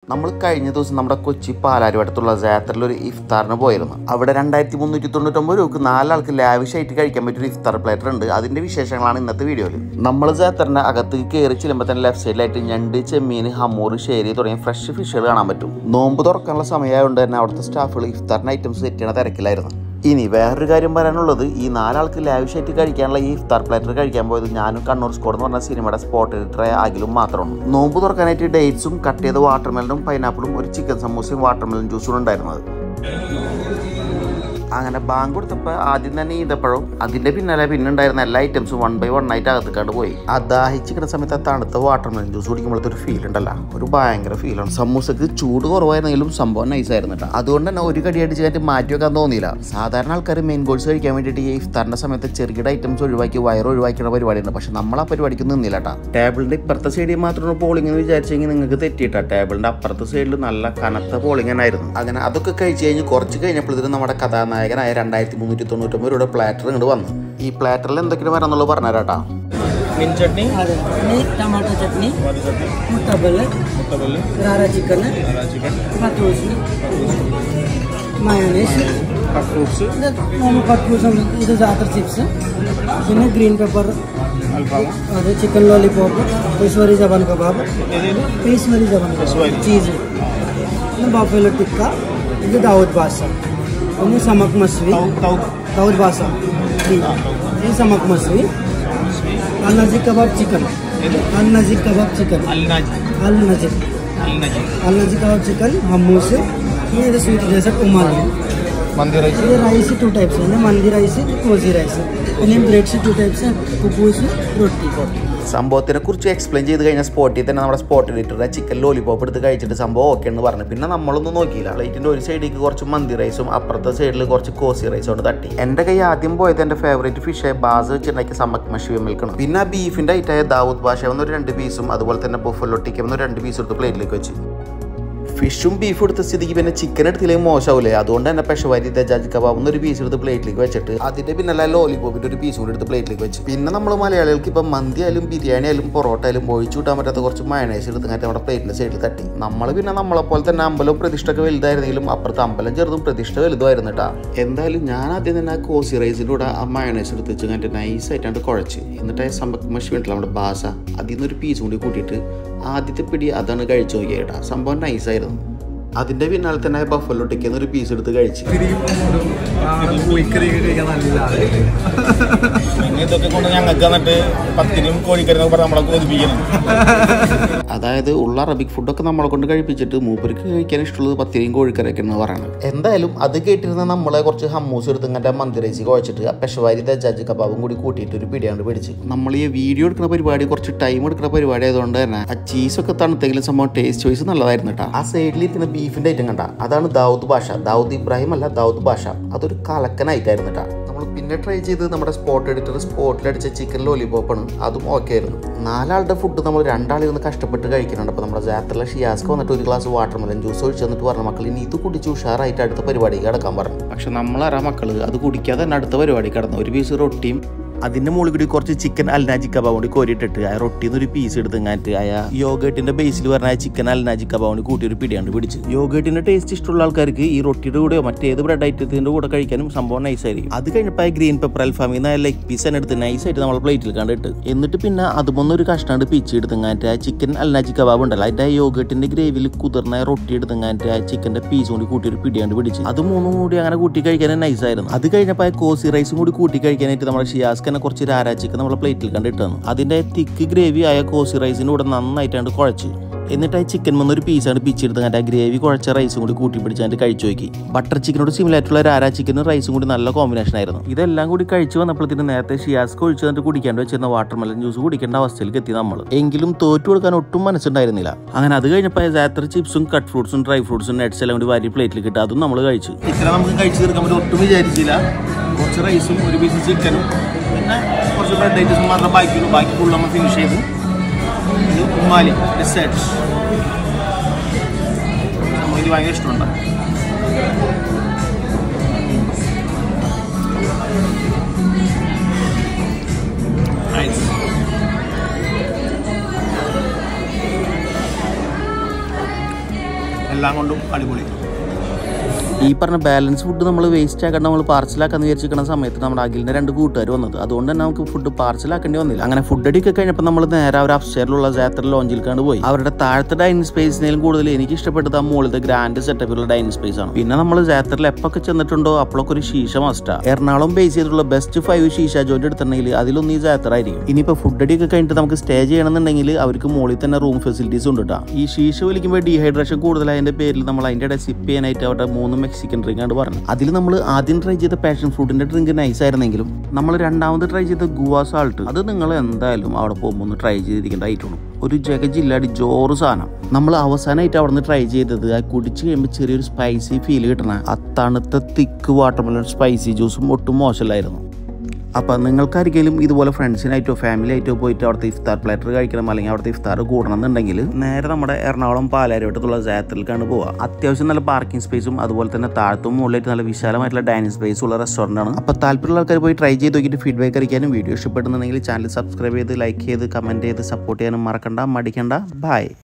നമ്മൾ കഴിഞ്ഞ ദിവസം നമ്മുടെ കൊച്ചി പാലാരിവട്ടത്തുള്ള ജാത്രയിൽ ഒരു ഇഫ്താറിന് പോയിരുന്നു അവിടെ രണ്ടായിരത്തി മുന്നൂറ്റി തൊണ്ണൂറ്റൊമ്പത് രൂപക്ക് നാലാൾക്ക് ലാവിഷായിട്ട് കഴിക്കാൻ പറ്റിയ ഒരു ഇഫ്താർ പ്ലേറ്റർ ഉണ്ട് അതിന്റെ വിശേഷങ്ങളാണ് ഇന്നത്തെ വീഡിയോയിൽ നമ്മൾ ജാത്രന്റെ അകത്ത് കയറി ചെല്ലുമ്പോൾ തന്നെ ലെഫ്റ്റ് സൈഡിലായിട്ട് ഞണ്ട് ചെമ്മീൻ ഹമ്മൂർ ഷേരി തുടങ്ങിയ ഫ്രഷ് ഫിഷുകൾ കാണാൻ പറ്റും നോമ്പ് തുറക്കാനുള്ള സമയമായതുകൊണ്ട് തന്നെ അവിടുത്തെ സ്റ്റാഫുകൾ ഇഫ്താറിന് ഐറ്റംസ് സെറ്റ് ചെയ്യണ തിരക്കിലായിരുന്നു ഇനി വേറൊരു കാര്യം പറയാനുള്ളത് ഈ നാലാൾക്ക് ലാവിഷായിട്ട് കഴിക്കാനുള്ള ഈ ഇഫ്താർ പ്ലേറ്റർ കഴിക്കാൻ പോയത് ഞാനും കണ്ണൂർ സ്കോഡ് എന്ന് പറഞ്ഞ സിനിമയുടെ സ്പോട്ട് എഡിറ്ററായ അഖിലും മാത്രമാണ് നോമ്പ് തുറക്കാനായിട്ട് ഡേറ്റ്സും കട്ട് ചെയ്ത വാട്ടർമെലനും പൈനാപ്പിളും ഒരു ചിക്കൻ സമൂസയും വാട്ടർമെലൻ ജ്യൂസും ഉണ്ടായിരുന്നത് അങ്ങനെ ബാങ്ക് കൊടുത്തപ്പോൾ ആദ്യം തന്നെ ഈന്തപ്പഴവും അതിന്റെ പിന്നാലെ പിന്നെ ഉണ്ടായിരുന്ന എല്ലാ ഐറ്റംസും വൺ ബൈ വൺ ആയിട്ട് അകത്തേക്കാണ്ട് പോയി ആ ദാഹിച്ചിരിക്കുന്ന സമയത്ത് ആ തണുത്ത വാട്ടർമെലൻ ജ്യൂസ് കുടിക്കുമ്പോഴത്തെ ഒരു ഫീൽ ഉണ്ടല്ലോ ഒരു ഭയങ്കര ഫീലാണ് സമൂസക്ക് ചൂട് കുറവായിരുന്നെങ്കിലും സംഭവം നൈസ് ആയിരുന്നു കേട്ടോ അതുകൊണ്ട് തന്നെ ഒരു കടി അടിച്ച് കഴിഞ്ഞിട്ട് മാറ്റി വെക്കാൻ തോന്നിയില്ല സാധാരണ ആൾക്കാർ മെയിൻ കോഴ്സ് കഴിക്കാൻ വേണ്ടിയിട്ട് ഈ ഇഫ്താറിന്റെ സമയത്ത് ചെറുകിട ഐറ്റംസ് ഒഴിവാക്കി വയറ് ഒഴിവാക്കുന്ന പരിപാടിയുണ്ട് പക്ഷെ നമ്മൾ ആ പരിപാടിക്ക് നിന്നില്ല കേട്ടോ ടേബിളിന്റെ ഇപ്പുറത്തെ സൈഡിൽ മാത്രമാണ് പോളിംഗ് എന്ന് വിചാരിച്ചെങ്കിൽ നിങ്ങൾക്ക് തെറ്റിയിട്ടാ ടേബിളിന്റെ അപ്പുറത്തെ സൈഡിൽ നല്ല കനത്ത പോളിംഗ് തന്നെയായിരുന്നു അങ്ങനെ അതൊക്കെ കഴിച്ച് കഴിഞ്ഞ് കുറച്ച് കഴിഞ്ഞപ്പോഴത്തേനും നമ്മുടെ കഥാനായകനായ രണ്ടായിരത്തി മുന്നൂറ്റി തൊണ്ണൂറ്റൊമ്പത് രൂപയുടെ പ്ലാറ്റർ ഇങ്ങോട്ട് വന്നു ഈ പ്ലാറ്ററിൽ എന്തൊക്കെയാണ് വരാന്നുള്ളത് പറഞ്ഞുതരാട്ടാ ಮಿನ್ ಚಟ್ನಿ ಅದೇ ಟೊಮಾಟೊ ಚಟ್ನಿ ಟೊಮಾಟೊ ಚಟ್ನಿ ಮುಟ್ಟಬಲ್ಲೆ ಮುಟ್ಟಬಲ್ಲೆ ರಾರಾ ಚಿಕನ್ ಖಾರ chicken cutlets mayonnaise cut fruits ನಾವು ಕಟ್ಲೂಸ್ ಇದು ಜಾತ್ರೆ ಚಿಪ್ಸ್ പിന്നെ ಗ್ರೀನ್ ಪೆಪ್ಪರ್ ಅಲ್ಫಾಮ ಅದೇ ಚಿಕನ್ ಲಾಲಿಪಾಪ್ ಪೇಶ್ವರಿ ಜಬಾನ್ ಕಬಾಬ್ ಇದೇನು ಪೇಶ್ವರಿ ಜಬಾನ್ ಪೇಶ್ವರಿ. ಕಬಾಬ್ ಚೀಸ್ പിന്നെ ബഫേലോ ടിക്ക ഇത് ദാവൂദ് ബാസ പിന്നെ സമക് മസ്വി ತೌ ತೌ ദാവൂദ് ബാസ ഇത് സമക് മസ്വി അൽ നജിക് കബാബ് ചിക്കൻ ಇದು അൽ നജിക് കബാബ് ചിക്കൻ ಅಲ್ಲಿ ನಾಜಿ അൽ നജിക് ಅಲ್ಲಿ ನಾಜಿ अल नजी कबाब चिकन हमूस ये ഇത് സ്വീറ്റ് ഡെസേർട്ട് ഉമ്മാലി ಮಂದಿ ರೈಸ್ ഇത് റൈസ് ടു ടൈപ്സ് ഉണ്ട് മന്തി റൈസ് കോസി റൈസ് പിന്നെ ബ്രെഡ്സ് ടു ടൈപ്സ് കുബൂസ് റൊട്ടി സംഭവത്തിനെ കുറിച്ച് എക്സ്പ്ലെയിൻ ചെയ്ത് കഴിഞ്ഞ സ്പോട്ടിൽ തന്നെ നമ്മുടെ സ്പോട്ട് എഡിറ്ററുടെ ചിക്കൻ ലോലിപോപ്പ് എടുത്ത് കഴിച്ചിട്ട് സംഭവം ഓക്കെ എന്ന് പറഞ്ഞു പിന്നെ നമ്മളൊന്നും നോക്കിയില്ല പ്ലേറ്റിന്റെ ഒരു സൈഡിലേക്ക് കുറച്ച് മന്തി റൈസും അപ്പുറത്തെ സൈഡിൽ കുറച്ച് കോസി റൈസും കൊണ്ട് തട്ടി എന്റെ കൈ ആദ്യം പോയത് എന്റെ ഫേവറേറ്റ് ഫിഷ് ബാസ് വെച്ചിട്ടുണ്ടാക്കിയ സമക് മഷി മിൽക്കണം പിന്നെ ആ ബീഫിന്റെ ഐറ്റായ ദാവൂദ് ഭാഷ എന്നൊരു രണ്ട് പീസും അതുപോലെ തന്നെ ബൊഫല്ലോ ടിക്ക എന്നൊരു രണ്ട് പീസ് എടുത്ത് പ്ലേറ്റിലേക്ക് വെച്ച് ഫിഷും ബീഫും എടുത്ത സ്ഥിതിക്ക് പിന്നെ ചിക്കൻ എടുത്തില്ലെങ്കിൽ മോശമാവില്ലേ അതുകൊണ്ട് തന്നെ പെഷവാരി ദജാജ് കബാബ് എന്നൊരു പീസ് എടുത്ത് പ്ലേറ്റിലേക്ക് വെച്ചിട്ട് അതിന്റെ പിന്നല്ല ലോലിപോപ്പിന്റെ ഒരു പീസ് കൂടി എടുത്ത് പ്ലേറ്റിലേക്ക് വെച്ച് പിന്നെ നമ്മൾ മലയാളികൾക്ക് ഇപ്പം മന്തി ആയാലും ബിരിയാണി ആയാലും പൊറോട്ട ആയാലും ഒഴിച്ചു കൂട്ടാൻ പറ്റാത്ത കുറച്ച് മയണേസ് എടുത്ത് കാറ്റ് നമ്മുടെ പ്ലേറ്റിന്റെ സൈഡിൽ തട്ടി നമ്മൾ പിന്നെ നമ്മളെ പോലെ തന്നെ അമ്പലവും പ്രതിഷ്ഠ ഒക്കെ വലുതായിരുന്നെങ്കിലും അപ്പുറത്ത് അമ്പലം ചെറുതും പ്രതിഷ്ഠ വലുതുമായിരുന്നു കേട്ടാ എന്തായാലും ഞാൻ ആദ്യം തന്നെ ആ കോസി റൈസിൻ്റെ കൂടെ ആ മയണേസ് എടുത്ത് വെച്ച് കാറ്റ് നൈസ് ആയിട്ടാണ്ട് കുഴച്ച് എന്നിട്ട് ആ സംഭവം മഷി വേണ്ടില്ല നമ്മുടെ ഭാഷ അതിൽ നിന്നൊരു പീസ് കൂടി കൂട്ടിയിട്ട് ആദ്യത്തെ പിടി അതാണ് കഴിച്ചു നോക്കിയേട്ടാ സംഭവം നൈസായിരുന്നു അതിന്റെ പിന്നാലെ തന്നെ ബഫല്ലോ ടിക്കുന്ന ഒരു പീസ് എടുത്ത് കഴിച്ച് കോഴിക്കറിയൊക്കെ കഴിക്കാൻ നല്ല പിന്നെ ഇതൊക്കെ കൊണ്ട് ഞങ്ങൾക്ക് എന്നിട്ട് പത്തിനും കോഴിക്കറിനൊക്കെ പറഞ്ഞ് നമ്മളെ കൊതിപ്പിക്കണം അതായത് ഉള്ള അറബിക് ഫുഡൊക്കെ നമ്മളെ കൊണ്ട് കഴിപ്പിച്ചിട്ട് മൂപ്പർക്ക് കഴിക്കാൻ ഇഷ്ടമുള്ളത് പത്തിരിയും കോഴിക്കറിയൊക്കെ എന്ന് പറയുന്നത് എന്തായാലും അത് കേട്ടിരുന്ന നമ്മളെ കുറച്ച് ഹമ്മൂസ് എടുത്ത് ഇങ്ങനെ മന്തി റൈസ് കുഴച്ചിട്ട് ആ പെഷവാരി ദജാജ് കബാബും കൂടി കൂട്ടിയിട്ട് ഒരു പിടിയാണ്ട് പിടിച്ച് നമ്മൾ ഈ വീഡിയോ എടുക്കുന്ന പരിപാടി കുറച്ച് ടൈം എടുക്കുന്ന പരിപാടി ആയതുകൊണ്ട് തന്നെ ആ ചീസൊക്കെ തണുത്തെങ്കിലും സംഭവം ടേസ്റ്റ് വൈസ് നല്ലതായിരുന്നു കേട്ടോ ആ സൈഡിൽ ഇരിക്കുന്ന ബീഫിന്റെ ഐറ്റം കണ്ട അതാണ് ദാവൂദ് ഭാഷ ദാവൂദ് ഇബ്രാഹിം അല്ല ദാവൂദ് ഭാഷ അതൊരു കലക്കനായിട്ടായിരുന്നു കേട്ടോ നമ്മൾ പിന്നെ ട്രൈ ചെയ്ത് നമ്മുടെ സ്പോട്ട് എഡിറ്റർ സ്പോട്ടിലടിച്ച ചിക്കൻ ലോലിപോപ്പാണ് അതും ഓക്കെ ആയിരുന്നു നാലാളുടെ ഫുഡ് നമ്മൾ രണ്ടാളിരുന്ന് കഷ്ടപ്പെട്ട് കഴിക്കുന്നുണ്ട് അപ്പോൾ നമ്മുടെ ജാത്രയിലെ ഷിയാസ്ക്ക് വന്നിട്ട് ഒരു ഗ്ലാസ് വാട്ടർമെലൻ ജ്യൂസ് ഒഴിച്ച് തന്നിട്ട് പറഞ്ഞ മക്കൾ ഇനി ഇത് കുടിച്ച് ഉഷാറായിട്ട് അടുത്ത പരിപാടിക്ക് കിടക്കാൻ പറഞ്ഞു പക്ഷെ നമ്മളാരാ മക്കൾ അത് കുടിക്കാതെ തന്നെ അടുത്ത പരിപാടി കിടന്നു ഒരു പീസ് റൊട്ടിയും അതിന്റെ മുകളിൽ കൂടി കുറച്ച് ചിക്കൻ അൽനാജി കബാബ് കൂടി കോരിയിട്ടിട്ട് ആ റൊട്ടിന്ന് ഒരു പീസ് എടുത്ത് ഇങ്ങാറ്റ് ആ യോഗേട്ടിന്റെ ബേസിൽ പറഞ്ഞ ചിക്കൻ അൽനാജി കബാബ് കൂടി കൂട്ടി ഒരു പിടിയാണ്ട് പിടിച്ച് യോഗേട്ടിന്റെ ടേസ്റ്റ് ഇഷ്ടമുള്ള ആൾക്കാർക്ക് ഈ റൊട്ടിയുടെ കൂടെയോ മറ്റേത് ബ്രെഡ് ഐറ്റത്തിന്റെ കൂടെ കഴിക്കാനും സംഭവം നൈസ് ആയിരിക്കും അത് കഴിഞ്ഞപ്പോൾ ആ ഗ്രീൻ പെപ്പർ അൽഫാമിൽ നിന്ന് ലെഗ് പീസ് തന്നെ എടുത്ത് നൈസ് ആയിട്ട് നമ്മൾ പ്ലേറ്റിൽ കണ്ടിട്ട് എന്നിട്ട് പിന്നെ അതുമൊന്നും ഒരു കഷ്ടാണ്ട് പിച്ച് എടുത്തങ്ങാറ്റ് ആ ചിക്കൻ അൽനാജി കബാബ് ഉണ്ടല്ലോ അതിന്റെ ആ യോഗേട്ടിന്റെ ഗ്രേവിയിൽ കുതിർന്ന റൊട്ടി എടുത്തങ്ങാറ്റ് ആ ചിക്കന്റെ പീസ് കൂടി കൂട്ടി ഒരു പിടിയാണ്ട് പിടിച്ച് അത് മൂന്നും കൂടി അങ്ങനെ കൂട്ടി കഴിക്കാൻ നൈസ് ആയിരുന്നു അത് കഴിഞ്ഞപ്പോൾ ആ കോസി റൈസും കൂടി കൂട്ടി കഴിക്കാനായിട്ട് നമ്മുടെ ഷിയാസ്ക് തന്നെ കുറച്ച് രാരാ ചിക്കൻ നമ്മളെ പ്ലേറ്റിൽ കണ്ടിട്ട് തന്നു അതിന്റെ തിക്ക് ഗ്രേവി ആയ കോസി റൈസിന്റെ കൂടെ നന്നായിട്ടാണ്ട് കുഴച്ച് എന്നിട്ട് ആ ചിക്കൻ വന്ന് ഒരു പീസാണ് പിച്ചെടുത്ത് ആ ഗ്രേവി കുഴച്ച റൈസും കൂടി കൂട്ടി പിടിച്ചാണ്ട് കഴിച്ചു നോക്കി ബട്ടർ ചിക്കനോട് സിമിലർ ആയിട്ടുള്ള രാരാ ചിക്കനും റൈസും കൂടി നല്ല കോമ്പിനേഷൻ ആയിരുന്നു ഇതെല്ലാം കൂടി കഴിച്ചു വന്നപ്പോഴത്തേന് നേരത്തെ ഷിയാസ്ക് ഒഴിച്ചു തന്നിട്ട് കുടിക്കാണ്ട് വെച്ചിരുന്ന വാട്ടർമെലൻ ജ്യൂസ് കുടിക്കേണ്ട അവസ്ഥയിലേക്ക് എത്തി നമ്മൾ എങ്കിലും തോറ്റു കൊടുക്കാൻ ഒട്ടും മനസ്സുണ്ടായിരുന്നില്ല അങ്ങനെ അത് കഴിഞ്ഞപ്പോൾ ജാത്ര ചിപ്സും കട്ട് ഫ്രൂട്ട്സും ഡ്രൈ ഫ്രൂട്ട്സും നട്ട്സ് എല്ലാം കൂടി വാരി പ്ലേറ്റിൽ കിട്ടുക അതും നമ്മൾ കഴിച്ചു ഇത്ര നമുക്ക് കഴിച്ചു തീർക്കാൻ പറ്റും ഒട്ടും വിചാരിച്ചില്ല കുറച്ച് റൈസും ഒരു പീസ് ചിക്കനും പിന്നെ കുറച്ച് ബ്രെഡ് ഐറ്റംസും മാത്രം ബാക്കിയുള്ളൂ ബാക്കി ഫുൾ നമ്മൾ ഫിനിഷ് ചെയ്തു ഇത് ഉമ്മാലി ഡെസേർട്ട് നമുക്ക് ഭയങ്കര ഇഷ്ടമുണ്ട് Nice. എല്ലാം കൊണ്ടും അടിപൊളി ഈ പറഞ്ഞ ബാലൻസ് ഫുഡ് നമ്മൾ വേസ്റ്റ് ആക്കാണ്ട് നമ്മൾ പാർസലാക്കാന്ന് വിചാരിച്ചിരിക്കുന്ന സമയത്ത് നമ്മുടെ അഖിലിന്റെ രണ്ട് കൂട്ടുകാർ വന്നത് അതുകൊണ്ട് തന്നെ നമുക്ക് ഫുഡ് പാർസലാക്കേണ്ടി വന്നില്ല അങ്ങനെ ഫുഡ് അടിയൊക്കെ കഴിഞ്ഞപ്പോൾ നമ്മൾ നേരെ അവർ അപ്സ്റ്റേറിലുള്ള ജാത്ര ലോഞ്ചിൽ കണ്ട് പോയി അവരുടെ താഴത്തെ ഡൈനിങ് സ്പേസിനേലും കൂടുതൽ എനിക്ക് ഇഷ്ടപ്പെട്ടത് ആ മുകളിലത്തെ ഗ്രാൻഡ് സെറ്റപ്പിലുള്ള ഡൈനിങ് സ്പേസ് ആണ് പിന്നെ നമ്മൾ ജാത്രയിൽ എപ്പൊക്കെ ചെന്നിട്ടുണ്ടോ അപ്പോഴൊക്കെ ഒരു ശീശ മസ്റ്റാ എറണാകുളം ബേസ് ചെയ്തിട്ടുള്ള ബെസ്റ്റ് ഫൈവ് ശീശ ജോയിന്റ് എടുത്തിട്ടുണ്ടെങ്കിൽ അതിലൊന്നും ഈ ജാത്ര ആയിരിക്കും ഇനിയിപ്പോൾ ഫുഡ് അടിയൊക്കെ കഴിഞ്ഞിട്ട് നമുക്ക് സ്റ്റേ ചെയ്യണമെന്നുണ്ടെങ്കിൽ അവർക്ക് മുകളിൽ തന്നെ റൂം ഫെസിലിറ്റീസ് ഉണ്ട് കേട്ടോ ഈ ശീശ വലിക്കുമ്പോൾ ഡീഹൈഡ്രേഷൻ കൂടുതലായതിന്റെ പേരിൽ നമ്മൾ അതിന്റെ ഇടയിൽ സിപ്പ് ചെയ്യാനായിട്ട് അവിടെ മൂന്ന് മെക്സിക്കൻ ഡ്രിങ്ക് ആണ് പറഞ്ഞു അതിൽ നമ്മൾ ആദ്യം ട്രൈ ചെയ്ത പാഷൻ ഫ്രൂട്ടിന്റെ ഡ്രിങ്ക് നൈസ് ആയിരുന്നെങ്കിലും നമ്മൾ രണ്ടാമത് ട്രൈ ചെയ്ത ഗുവ സാൾട്ട് അത് നിങ്ങൾ എന്തായാലും അവിടെ പോകുമ്പോൾ ഒന്ന് ട്രൈ ചെയ്തിരിക്കേണ്ട ഐറ്റമാണ് ഒരു ജഗ ജില്ലാടി ജോറ് സാധനം നമ്മൾ അവസാനമായിട്ട് അവിടെ നിന്ന് ട്രൈ ചെയ്തത് ആ കുടിച്ച് കഴിയുമ്പോൾ ചെറിയൊരു സ്പൈസി ഫീൽ കിട്ടണ ആ തണുത്ത തിക്ക് വാട്ടർമെലൺ സ്പൈസി ജ്യൂസും ഒട്ടും മോശമല്ലായിരുന്നു അപ്പോൾ നിങ്ങൾക്കാരിക്കലും ഇതുപോലെ ഫ്രണ്ട്സിനായിട്ടോ ഫാമിലി ആയിട്ടോ പോയിട്ട് അവിടുത്തെ ഇഫ്താർ പ്ലേറ്റർ കഴിക്കണം അല്ലെങ്കിൽ അവിടുത്തെ ഇഫ്താർ കൂടണം എന്നുണ്ടെങ്കിൽ നേരെ നമ്മുടെ എറണാകുളം പാലാരിവട്ടത്തുള്ള ജാത്രയിലേക്കാണ് പോവുക അത്യാവശ്യം നല്ല പാർക്കിംഗ് സ്പേസും അതുപോലെ തന്നെ താഴത്തും മുകളിലായിട്ട് നല്ല വിശാലമായിട്ടുള്ള ഡൈനിങ് സ്പേസ് ഉള്ള റെസ്റ്റോറൻ്റ് ആണ് അപ്പോൾ താല്പര്യമുള്ള ആൾക്കാർ പോയി ട്രൈ ചെയ്ത് നോക്കിയിട്ട് ഫീഡ്ബാക്ക് അറിയിക്കാനും വീഡിയോ ഇഷ്ടപ്പെടുന്നുണ്ടെങ്കിൽ ചാനൽ സബ്സ്ക്രൈബ് ചെയ്ത് ലൈക്ക് ചെയ്ത് കമൻറ്റ് ചെയ്ത് സപ്പോർട്ട് ചെയ്യാനും മറക്കണ്ട മടിക്കണ്ട ബൈ